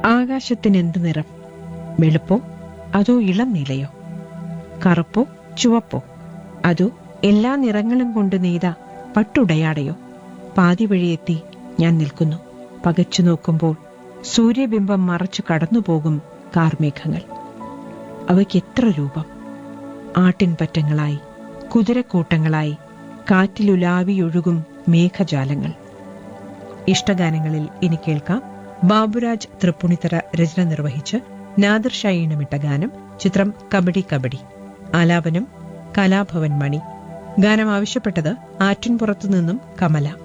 ആകാശത്തിന് എന്ത് നിറം വെളുപ്പോ അതോ ഇളം നീലയോ കറുപ്പോ ചുവപ്പോ അതോ എല്ലാ നിറങ്ങളും കൊണ്ട് നെയ്ത പട്ടുടയാടയോ പാതി വഴിയെത്തി ഞാൻ നിൽക്കുന്നു പകച്ചു നോക്കുമ്പോൾ സൂര്യബിംബം മറച്ചു കടന്നുപോകും കാർമേഘങ്ങൾ അവയ്ക്ക് എത്ര രൂപം ആട്ടിൻപറ്റങ്ങളായി കുതിരക്കൂട്ടങ്ങളായി കാറ്റിലുലാവിയൊഴുകും മേഘജാലങ്ങൾ ഇഷ്ടഗാനങ്ങളിൽ ഇനി കേൾക്കാം ബാബുരാജ് തൃപ്പുണിത്തറ രചന നിർവഹിച്ച് നാദിർ ഷായിണമിട്ട ഗാനം ചിത്രം കബഡി കബഡി ആലാപനം കലാഭവൻ മണി ഗാനം ആവശ്യപ്പെട്ടത് ആറ്റിൻപുറത്തു നിന്നും കമല